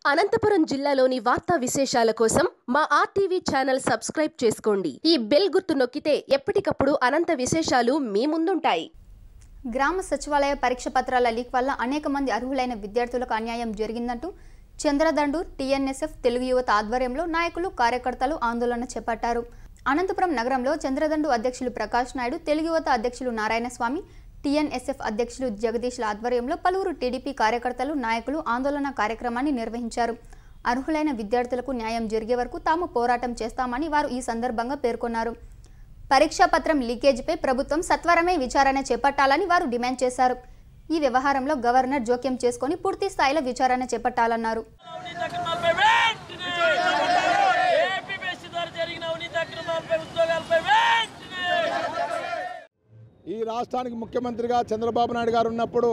అనంతపురం జిల్లాలోని వార్తా విశేషాల కోసం మా ఆర్టీవీ ఛానల్ సబ్స్క్రైబ్ చేసుకోండి ఈ బెల్ గుర్తు నొక్కితే ఎప్పటికప్పుడు అనంత విశేషాలు మీ ముందుంటాయి గ్రామ సచివాలయ పరీక్ష పత్రాల లీక్ వల్ల అనేక మంది అర్హులైన విద్యార్థులకు అన్యాయం జరిగిందంటూ చంద్రదండూర్ టీఎన్ఎస్ఎఫ్ తెలుగు యువత ఆధ్వర్యంలో నాయకులు కార్యకర్తలు ఆందోళన చేపట్టారు అనంతపురం నగరంలో చంద్రదండు అధ్యక్షులు ప్రకాష్ నాయుడు తెలుగు యువత అధ్యక్షులు నారాయణస్వామి టీఎన్ఎస్ఎఫ్ అధ్యక్షులు జగదీష్ల ఆధ్వర్యంలో పలువురు టీడీపీ కార్యకర్తలు నాయకులు ఆందోళన కార్యక్రమాన్ని నిర్వహించారు అర్హులైన విద్యార్థులకు న్యాయం జరిగే వరకు తాము పోరాటం చేస్తామని వారు ఈ సందర్భంగా పేర్కొన్నారు పరీక్షా పత్రం లీకేజీపై ప్రభుత్వం సత్వరమే విచారణ చేపట్టాలని వారు డిమాండ్ చేశారు ఈ వ్యవహారంలో గవర్నర్ జోక్యం చేసుకొని పూర్తి స్థాయిలో విచారణ చేపట్టాలన్నారు అవినీతి అక్రమాలపై వెంటనే ఏపీఎస్సీ ద్వారా జరిగిన అవినీతి అక్రమాలపై ఉద్యోగాలపై వెంటనే ఈ రాష్ట్రానికి ముఖ్యమంత్రిగా చంద్రబాబు నాయుడు గారు ఉన్నప్పుడు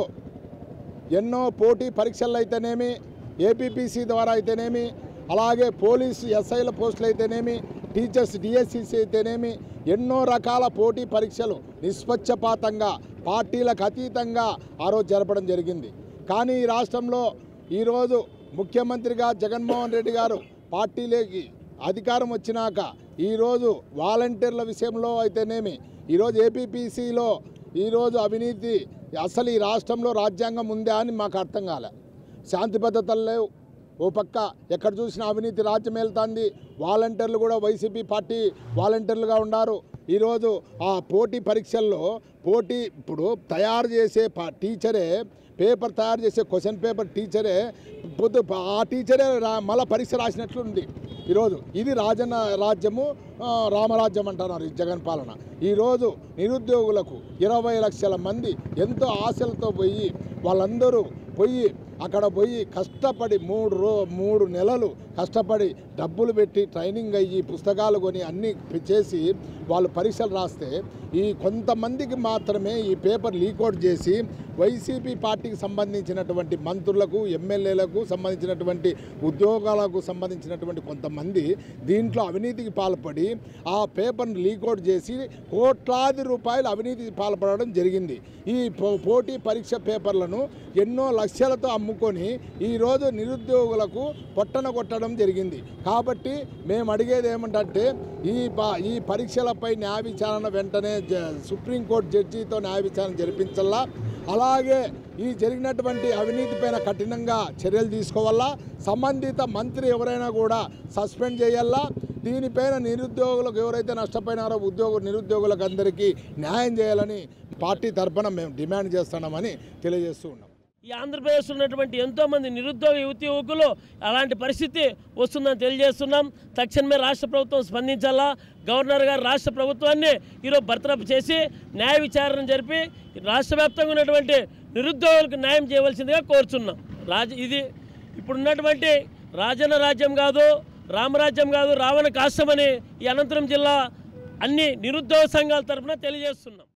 ఎన్నో పోటీ పరీక్షలు అయితేనేమి ఏపీపీసీ ద్వారా అయితేనేమి అలాగే పోలీసు ఎస్ఐల పోస్టులు అయితేనేమి టీచర్స్ డిఎస్సిసి అయితేనేమి ఎన్నో రకాల పోటీ పరీక్షలు నిష్పక్షపాతంగా పార్టీలకు అతీతంగా ఆ రోజు జరపడం జరిగింది కానీ ఈ రాష్ట్రంలో ఈరోజు ముఖ్యమంత్రిగా జగన్మోహన్ రెడ్డి గారు పార్టీలోకి అధికారం వచ్చినాక ఈరోజు వాలంటీర్ల విషయంలో అయితేనేమి ఈరోజు ఏపీపీసీలో ఈరోజు అవినీతి అసలు ఈ రాష్ట్రంలో రాజ్యాంగం ఉందా అని మాకు అర్థం కాలే శాంతి భద్రతలు లేవు ఓ పక్క ఎక్కడ చూసినా అవినీతి రాజ్యం వెళ్తుంది వాలంటీర్లు కూడా వైసీపీ పార్టీ వాలంటీర్లుగా ఉన్నారు ఈరోజు ఆ పోటీ పరీక్షల్లో పోటీ ఇప్పుడు తయారు చేసే పా- టీచరే పేపర్ తయారు చేసే క్వశ్చన్ పేపర్ టీచరే పొద్దు ఆ టీచరే రా మళ్ళీ పరీక్ష రాసినట్లుంది ఈరోజు ఇది రాజన్న రాజ్యము ఆ, రామరాజ్యం అంటున్నారు ఈ జగన్ పాలన ఈరోజు నిరుద్యోగులకు ఇరవై లక్షల మంది ఎంతో ఆశలతో పోయి వాళ్ళందరూ పోయి అక్కడ పోయి కష్టపడి మూడు రో మూడు నెలలు కష్టపడి డబ్బులు పెట్టి ట్రైనింగ్ అయ్యి పుస్తకాలు కొని అన్నీ చేసి వాళ్ళు పరీక్షలు రాస్తే ఈ కొంతమందికి మాత్రమే ఈ పేపర్ లీకౌట్ చేసి వైసీపీ పార్టీకి సంబంధించినటువంటి మంత్రులకు ఎమ్మెల్యేలకు సంబంధించినటువంటి ఉద్యోగాలకు సంబంధించినటువంటి కొంతమంది దీంట్లో అవినీతికి పాల్పడి ఆ పేపర్ని లీకౌట్ చేసి కోట్లాది రూపాయలు అవినీతికి పాల్పడడం జరిగింది ఈ పో- పోటీ పరీక్ష పేపర్లను ఎన్నో లక్షలతో అమ్ముకొని ఈరోజు నిరుద్యోగులకు పొట్టన కొట్టడం జరిగింది కాబట్టి మేము అడిగేది ఏమంటే ఈ ప- ఈ పరీక్షలపై న్యాయ విచారణ వెంటనే జ- సుప్రీంకోర్టు జడ్జితో న్యాయ విచారణ జరిపించాలా అలాగే ఈ జరిగినటువంటి అవినీతి పైన కఠినంగా చర్యలు తీసుకోవాలా సంబంధిత మంత్రి ఎవరైనా కూడా సస్పెండ్ చేయాలా దీనిపైన నిరుద్యోగులకు ఎవరైతే నష్టపోయినారో ఉద్యోగ నిరుద్యోగులకు అందరికీ న్యాయం చేయాలని పార్టీ తరఫున మేము డిమాండ్ చేస్తున్నామని తెలియజేస్తూ ఉన్నాం ఈ ఆంధ్రప్రదేశ్లో ఉన్నటువంటి ఎంతోమంది నిరుద్యోగ యువతి యువకులు అలాంటి పరిస్థితి వస్తుందని తెలియజేస్తున్నాం తక్షణమే రాష్ట్ర ప్రభుత్వం స్పందించాలా గవర్నర్ గారు రాష్ట్ర ప్రభుత్వాన్ని ఈరోజు బర్తరఫ్ చేసి న్యాయ విచారణ జరిపి రాష్ట్ర వ్యాప్తంగా ఉన్నటువంటి నిరుద్యోగులకు న్యాయం చేయవలసిందిగా కోరుచున్నాం రాజ ఇది ఇప్పుడున్నటువంటి రాజన్న రాజ్యం కాదు రామరాజ్యం కాదు రావణ కాష్టమని ఈ అనంతపురం జిల్లా అన్ని నిరుద్యోగ సంఘాల తరఫున తెలియజేస్తున్నాం